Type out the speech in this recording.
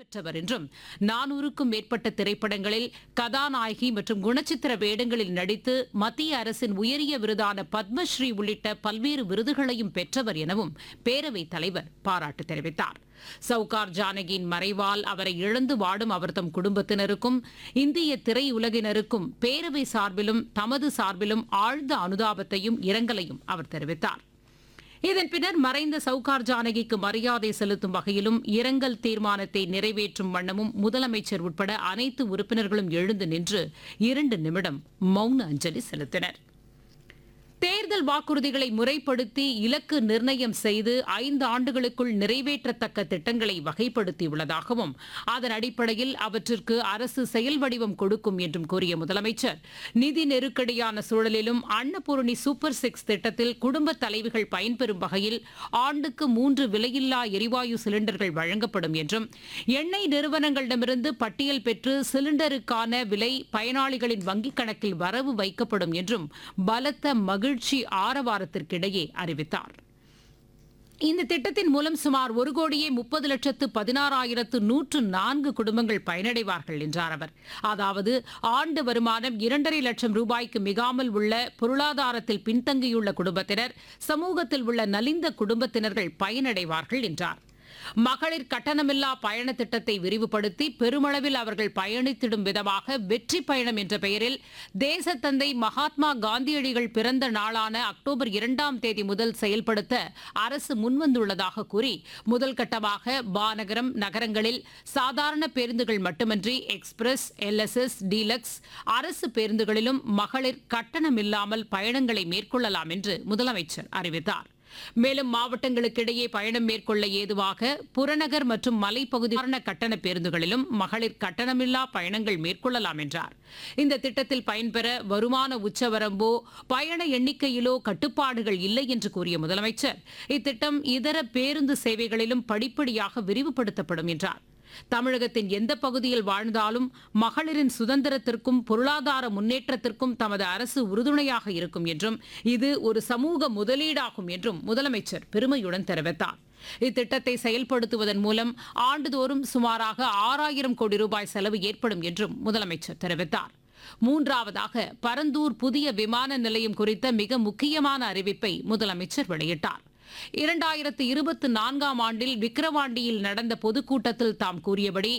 பெற்றவர் என்றும் நானூறுக்கும் மேற்பட்ட திரைப்படங்களில் கதாநாயகி மற்றும் குணச்சித்திர வேடங்களில் நடித்து மத்திய அரசின் உயரிய விருதான பத்மஸ்ரீ உள்ளிட்ட பல்வேறு விருதுகளையும் பெற்றவர் எனவும் பேரவைத் தலைவர் பாராட்டு தெரிவித்தார் சவுகார் ஜானகியின் மறைவால் அவரை இழந்து வாடும் அவர் தம் குடும்பத்தினருக்கும் இந்திய திரையுலகினருக்கும் பேரவை சார்பிலும் தமது சார்பிலும் ஆழ்ந்த அனுதாபத்தையும் இரங்கலையும் அவர் தெரிவித்தார் இதன் பின்னர் மறைந்த சவுகார் ஜானகிக்கு மரியாதை செலுத்தும் வகையிலும் இரங்கல் தீர்மானத்தை நிறைவேற்றும் வண்ணமும் முதலமைச்சர் உட்பட அனைத்து உறுப்பினர்களும் எழுந்து நின்று இரண்டு நிமிடம் மௌன அஞ்சலி செலுத்தினர் தேர்தல் வாக்குறுதிகளை முறைப்படுத்தி இலக்கு நிர்ணயம் செய்து ஐந்து ஆண்டுகளுக்குள் நிறைவேற்றத்தக்க திட்டங்களை வகைப்படுத்தியுள்ளதாகவும் அதன் அடிப்படையில் அவற்றிற்கு அரசு செயல் வடிவம் கொடுக்கும் என்றும் கூறிய முதலமைச்சர் நிதி நெருக்கடியான சூழலிலும் அன்னபூரணி சூப்பர் சிக்ஸ் திட்டத்தில் குடும்ப தலைவிகள் பயன்பெறும் வகையில் ஆண்டுக்கு மூன்று விலையில்லா எரிவாயு சிலிண்டர்கள் வழங்கப்படும் என்றும் எண்ணெய் நிறுவனங்களிடமிருந்து பட்டியல் பெற்று சிலிண்டருக்கான விலை பயனாளிகளின் வங்கிக் கணக்கில் வரவு வைக்கப்படும் என்றும் பலத்த மகிழ்ச்சி ஆரவாரத்திற்கிடையே அறிவித்தார் இந்த திட்டத்தின் மூலம் சுமார் ஒரு கோடியே முப்பது லட்சத்து பதினாறாயிரத்து நூற்று நான்கு குடும்பங்கள் பயனடைவார்கள் என்றார் அவர் அதாவது ஆண்டு வருமானம் இரண்டரை லட்சம் ரூபாய்க்கு மிகாமல் உள்ள பொருளாதாரத்தில் பின்தங்கியுள்ள குடும்பத்தினர் சமூகத்தில் உள்ள நலிந்த குடும்பத்தினர்கள் பயனடைவார்கள் என்றார் மகளிர் கட்டணமில்லா பயண திட்டத்தை விரிவுபடுத்தி பெருமளவில் அவர்கள் பயணித்திடும் விதமாக வெற்றி பயணம் என்ற பெயரில் தேசத்தந்தை மகாத்மா காந்தியடிகள் பிறந்த நாளான அக்டோபர் இரண்டாம் தேதி முதல் செயல்படுத்த அரசு முன்வந்துள்ளதாக கூறி முதல் கட்டமாக பாநகரம் நகரங்களில் சாதாரண பேருந்துகள் மட்டுமன்றி எக்ஸ்பிரஸ் எல்எஸ்எஸ் டீலக்ஸ் அரசு பேருந்துகளிலும் மகளிர் கட்டணமில்லாமல் பயணங்களை மேற்கொள்ளலாம் என்று முதலமைச்சர் அறிவித்தார் மேலும் மாவட்டங்களுக்கிடையே பயணம் மேற்கொள்ள ஏதுவாக புறநகர் மற்றும் மலைப்பகுதியான கட்டண பேருந்துகளிலும் மகளிர் கட்டணமில்லா பயணங்கள் மேற்கொள்ளலாம் என்றார் இந்த திட்டத்தில் பயன்பெற வருமான உச்சவரம்போ பயண எண்ணிக்கையிலோ கட்டுப்பாடுகள் இல்லை என்று கூறிய முதலமைச்சர் இத்திட்டம் இதர பேருந்து சேவைகளிலும் படிப்படியாக விரிவுபடுத்தப்படும் என்றார் தமிழகத்தின் எந்த பகுதியில் வாழ்ந்தாலும் மகளிரின் சுதந்திரத்திற்கும் பொருளாதார முன்னேற்றத்திற்கும் தமது அரசு உறுதுணையாக இருக்கும் என்றும் இது ஒரு சமூக முதலீடாகும் என்றும் முதலமைச்சர் பெருமையுடன் தெரிவித்தார் இத்திட்டத்தை செயல்படுத்துவதன் மூலம் ஆண்டுதோறும் சுமாராக ஆறாயிரம் கோடி ரூபாய் செலவு ஏற்படும் என்றும் முதலமைச்சர் தெரிவித்தார் மூன்றாவதாக பரந்தூர் புதிய விமான நிலையம் குறித்த மிக முக்கியமான அறிவிப்பை முதலமைச்சர் வெளியிட்டார் இரண்டாயிரத்து இருபத்தி நான்காம் ஆண்டில் விக்கிரவாண்டியில் நடந்த பொதுக்கூட்டத்தில் தாம் கூறியபடி